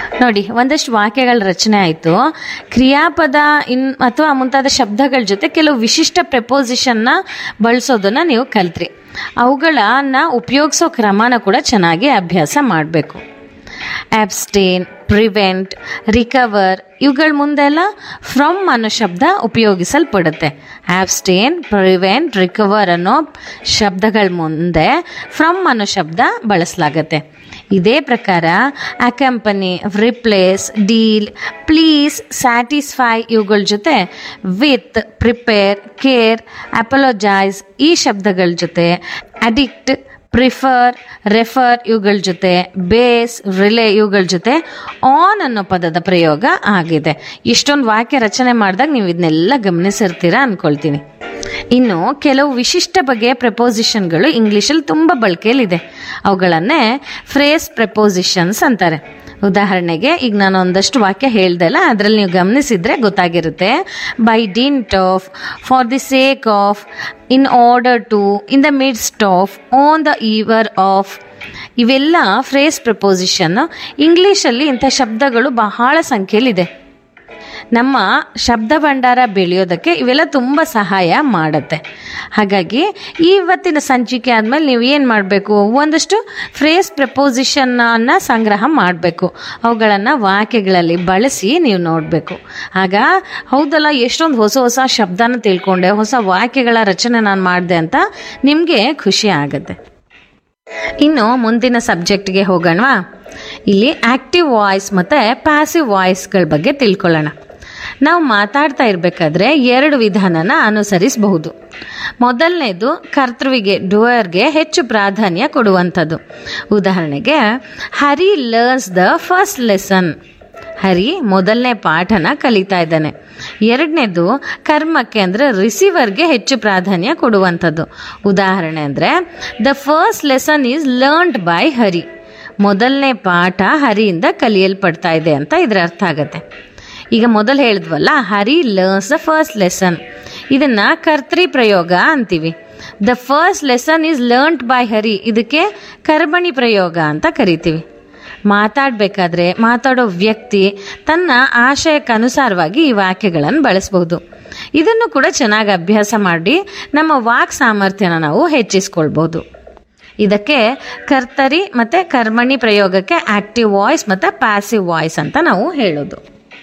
ನೋಡಿ ಒಂದಷ್ಟು ವಾಕ್ಯಗಳ ರಚನೆ ಆಯಿತು ಕ್ರಿಯಾಪದ ಇನ್ ಅಥವಾ ಮುಂತಾದ ಶಬ್ದಗಳ ಜೊತೆ ಕೆಲವು ವಿಶಿಷ್ಟ ಪ್ರೆಪೋಸಿಷನ್ನ ಬಳಸೋದನ್ನ ನೀವು ಕಲ್ತ್ರಿ ಅವುಗಳನ್ನ ಉಪಯೋಗಿಸೋ ಕ್ರಮನ ಕೂಡ ಚೆನ್ನಾಗಿ ಅಭ್ಯಾಸ ಮಾಡಬೇಕು ಆಬ್ಸ್ಟೇನ್ ಪ್ರಿವೆಂಟ್ ರಿಕವರ್ ಇವುಗಳ ಮುಂದೆಲ್ಲ ಫ್ರಮ್ ಅನ್ನೋ ಶಬ್ದ ಉಪಯೋಗಿಸಲ್ಪಡುತ್ತೆ ಆಬ್ಸ್ಟೇನ್ ಪ್ರಿವೆಂಟ್ ರಿಕವರ್ ಅನ್ನೋ ಶಬ್ದಗಳ ಮುಂದೆ ಫ್ರಮ್ ಅನ್ನೋ ಶಬ್ದ ಬಳಸಲಾಗತ್ತೆ ಇದೇ ಪ್ರಕಾರ accompany replace deal please satisfy ಇವುಗಳ ಜೊತೆ ವಿತ್ ಪ್ರಿಪೇರ್ ಕೇರ್ ಅಪಲೋಜೈಸ್ ಈ ಶಬ್ದಗಳ ಜೊತೆ ಅಡಿಕ್ಟ್ ಪ್ರಿಫರ್ ರೆಫರ್ ಇವುಗಳ ಜೊತೆ ಬೇಸ್ ರಿಲೇ ಇವುಗಳ ಜೊತೆ ಆನ್ ಅನ್ನೋ ಪದದ ಪ್ರಯೋಗ ಆಗಿದೆ ಇಷ್ಟೊಂದು ವಾಕ್ಯ ರಚನೆ ಮಾಡಿದಾಗ ನೀವು ಇದನ್ನೆಲ್ಲ ಗಮನಿಸಿರ್ತೀರಾ ಅನ್ಕೊಳ್ತೀನಿ ಇನ್ನು ಕೆಲವು ವಿಶಿಷ್ಟ ಬಗೆಯ ಪ್ರಪೋಸಿಷನ್ಗಳು ಇಂಗ್ಲೀಷಲ್ಲಿ ತುಂಬ ಬಳಕೆಯಲ್ಲಿದೆ ಅವುಗಳನ್ನೇ ಫ್ರೇಸ್ ಪ್ರಪೋಸಿಷನ್ಸ್ ಅಂತಾರೆ ಉದಾಹರಣೆಗೆ ಈಗ ನಾನು ಒಂದಷ್ಟು ವಾಕ್ಯ ಹೇಳ್ದಲ್ಲ ಅದರಲ್ಲಿ ನೀವು ಗಮನಿಸಿದ್ರೆ ಗೊತ್ತಾಗಿರುತ್ತೆ by dint of for the sake of in order to in the midst of on the eve of ಇವೆಲ್ಲ ಫ್ರೇಸ್ ಪ್ರಪೋಸಿಷನ್ ಇಂಗ್ಲೀಷಲ್ಲಿ ಇಂಥ ಶಬ್ದಗಳು ಬಹಳ ಸಂಖ್ಯೆಯಲ್ಲಿದೆ ನಮ್ಮ ಶಬ್ದ ಭಂಡಾರ ಬೆಳೆಯೋದಕ್ಕೆ ಇವೆಲ್ಲ ತುಂಬ ಸಹಾಯ ಮಾಡುತ್ತೆ ಹಾಗಾಗಿ ಇವತ್ತಿನ ಸಂಚಿಕೆ ಆದಮೇಲೆ ನೀವು ಏನು ಮಾಡಬೇಕು ಒಂದಷ್ಟು ಫ್ರೇಸ್ ಪ್ರಪೋಸಿಷನ್ನ ಸಂಗ್ರಹ ಮಾಡಬೇಕು ಅವುಗಳನ್ನು ವಾಕ್ಯಗಳಲ್ಲಿ ಬಳಸಿ ನೀವು ನೋಡಬೇಕು ಆಗ ಹೌದಲ್ಲ ಎಷ್ಟೊಂದು ಹೊಸ ಹೊಸ ಶಬ್ದನ ತಿಳ್ಕೊಂಡೆ ಹೊಸ ವಾಕ್ಯಗಳ ರಚನೆ ನಾನು ಮಾಡಿದೆ ಅಂತ ನಿಮಗೆ ಖುಷಿ ಆಗುತ್ತೆ ಇನ್ನು ಮುಂದಿನ ಸಬ್ಜೆಕ್ಟ್ಗೆ ಹೋಗೋಣವಾ ಇಲ್ಲಿ ಆಕ್ಟಿವ್ ವಾಯ್ಸ್ ಮತ್ತು ಪ್ಯಾಸಿವ್ ವಾಯ್ಸ್ಗಳ ಬಗ್ಗೆ ತಿಳ್ಕೊಳ್ಳೋಣ ನಾವು ಮಾತಾಡ್ತಾ ಇರಬೇಕಾದ್ರೆ ಎರಡು ವಿಧಾನನ ಅನುಸರಿಸಬಹುದು ಮೊದಲನೇದು ಕರ್ತೃವಿಗೆ ಡೂಯರ್ಗೆ ಹೆಚ್ಚು ಪ್ರಾಧಾನ್ಯ ಕೊಡುವಂಥದ್ದು ಉದಾಹರಣೆಗೆ Hari learns the first lesson Hari ಮೊದಲನೇ ಪಾಠನ ಕಲಿತಾ ಇದ್ದಾನೆ ಎರಡನೇದು ಕರ್ಮಕ್ಕೆ ಅಂದರೆ ರಿಸೀವರ್ಗೆ ಹೆಚ್ಚು ಪ್ರಾಧಾನ್ಯ ಕೊಡುವಂಥದ್ದು ಉದಾಹರಣೆ ಅಂದರೆ the first lesson is learned by Hari ಮೊದಲನೇ ಪಾಠ ಹರಿಯಿಂದ ಕಲಿಯಲ್ಪಡ್ತಾ ಇದೆ ಅಂತ ಇದರ ಅರ್ಥ ಆಗುತ್ತೆ ಈಗ ಮೊದಲು ಹೇಳಿದ್ವಲ್ಲ Hari learns the first lesson ಇದನ್ನ ಕರ್ತೃ ಪ್ರಯೋಗ ಅಂತೀವಿ the first lesson is learned by Hari ಇದಕ್ಕೆ ಕರ್ಮಣಿ ಪ್ರಯೋಗ ಅಂತ ಕರಿತೀವಿ ಮಾತಾಡಬೇಕಾದ್ರೆ ಮಾತಾಡೋ ವ್ಯಕ್ತಿ ತನ್ನ ಆಶಯಕ್ಕನುಸಾರವಾಗಿ ಈ ವಾಕ್ಯಗಳನ್ನು ಬಳಸಬಹುದು ಇದನ್ನು ಕೂಡ ಚೆನ್ನಾಗಿ ಅಭ್ಯಾಸ ಮಾಡಿ ನಮ್ಮ ವಾಕ್ ಸಾಮರ್ಥ್ಯನ ನಾವು ಹೆಚ್ಚಿಸ್ಕೊಳ್ಬೋದು ಇದಕ್ಕೆ ಕರ್ತರಿ ಮತ್ತು ಕರ್ಮಣಿ ಪ್ರಯೋಗಕ್ಕೆ ಆಕ್ಟಿವ್ ವಾಯ್ಸ್ ಮತ್ತು ಪ್ಯಾಸಿವ್ ವಾಯ್ಸ್ ಅಂತ ನಾವು ಹೇಳೋದು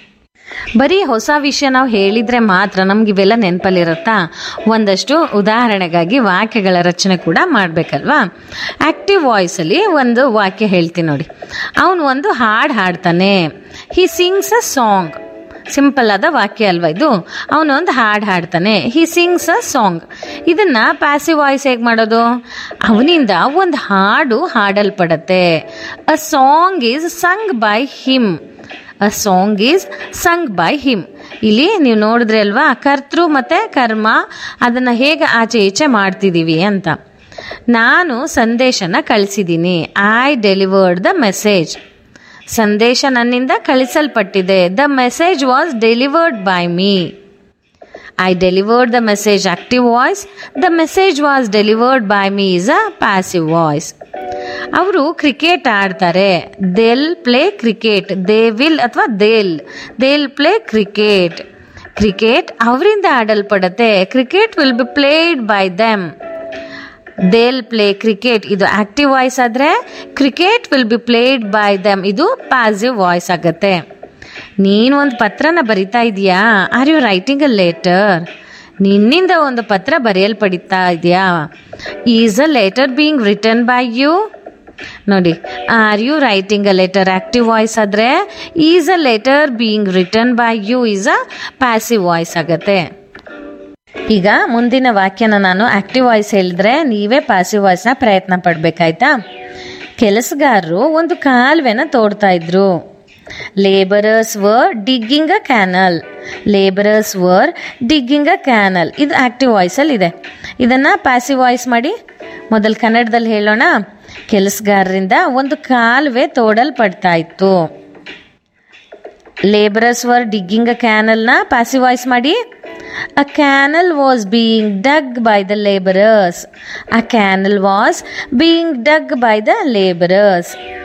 ಬರೀ ಹೊಸ ವಿಷಯ ನಾವು ಹೇಳಿದ್ರೆ ಮಾತ್ರ ನಮ್ಗೆ ಇವೆಲ್ಲ ನೆನಪಲ್ಲಿರುತ್ತಾ ಒಂದಷ್ಟು ಉದಾಹರಣೆಗಾಗಿ ವಾಕ್ಯಗಳ ರಚನೆ ಕೂಡ ಮಾಡಬೇಕಲ್ವಾ ಆಕ್ಟಿವ್ ವಾಯ್ಸಲ್ಲಿ ಒಂದು ವಾಕ್ಯ ಹೇಳ್ತೀನಿ ನೋಡಿ ಅವನು ಒಂದು ಹಾಡು ಹಾಡ್ತಾನೆ he sings a song simple ಆದ ವಾಕ್ಯ ಅಲ್ವಾ ಇದು ಅವನೊಂದು ಹಾಡು ಹಾಡ್ತಾನೆ ಹಿ ಸಿಂಗ್ಸ್ ಅ ಸಾಂಗ್ ಇದನ್ನ ಪ್ಯಾಸಿವ್ ವಾಯ್ಸ್ ಹೇಗೆ ಮಾಡೋದು ಅವನಿಂದ ಒಂದು ಹಾಡು ಹಾಡಲ್ಪಡತ್ತೆ a song is sung by him a song is sung by him ಇಲ್ಲಿ ನೀವು ನೋಡಿದ್ರೆ ಅಲ್ವಾ ಕರ್ತೃ ಮತ್ತು ಕರ್ಮ ಅದನ್ನು ಹೇಗೆ ಆಚೆ ಈಚೆ ಮಾಡ್ತಿದ್ದೀವಿ ಅಂತ ನಾನು ಸಂದೇಶನ ಕಳಿಸಿದ್ದೀನಿ ಐ ಡೆಲಿವರ್ಡ್ ದ ಮೆಸೇಜ್ ಸಂದೇಶ ನನ್ನಿಂದ ಕಳಿಸಲ್ಪಟ್ಟಿದೆ the message was delivered by me I delivered the message active voice the message was delivered by me is a passive voice ಅವರು ಕ್ರಿಕೆಟ್ ಆಡ್ತಾರೆ they'll play cricket they will ಅಥವಾ they'll they'll play cricket cricket ಅವರಿಂದ ಆಡಲ್ಪಡತ್ತೆ cricket will be played by them they'll play cricket ಇದು active voice ಆದರೆ cricket will be played by them ಇದು passive voice ಆಗತ್ತೆ ನೀನು ಒಂದು ಪತ್ರನ ಬರಿತಾ ಇದೆಯಾ are you writing a letter ನಿನ್ನಿಂದ ಒಂದು ಪತ್ರ ಬರೆಯಲ್ಪಡಿತಾ ಇದೆಯಾ is a letter being written by you ನೋಡಿ are you writing a letter active voice ಆದರೆ is a letter being written by you is a passive voice ಆಗತ್ತೆ ಈಗ ಮುಂದಿನ ವಾಕ್ಯನ ನಾನು ಆಕ್ಟಿವ್ ವಾಯ್ಸ್ ಹೇಳಿದ್ರೆ ನೀವೇ ಪ್ಯಾಸಿವ್ ವಾಯ್ಸ್ನ ಪ್ರಯತ್ನ ಪಡಬೇಕಾಯ್ತಾ ಕೆಲಸಗಾರರು ಒಂದು ಕಾಲುವೆನ ತೋಡ್ತಾ ಇದ್ರು labourers were digging a canal labourers were digging a canal ಇದು ಆಕ್ಟಿವ್ ವಾಯ್ಸಲ್ಲಿ ಇದೆ ಇದನ್ನು ಪ್ಯಾಸಿವ್ ವಾಯ್ಸ್ ಮಾಡಿ ಮೊದಲು ಕನ್ನಡದಲ್ಲಿ ಹೇಳೋಣ ಕೆಲಸಗಾರರಿಂದ ಒಂದು ಕಾಲುವೆ ತೋಡಲ್ಪಡ್ತಾ ಇತ್ತು ಲೇಬರರ್ಸ್ ವರ್ ಡಿಗ್ಗಿಂಗ್ ಅ ಕ್ಯಾನಲ್ನ ಪ್ಯಾಸಿವ್ ವಾಯ್ಸ್ ಮಾಡಿ a canal was being dug by the labourers a canal was being dug by the labourers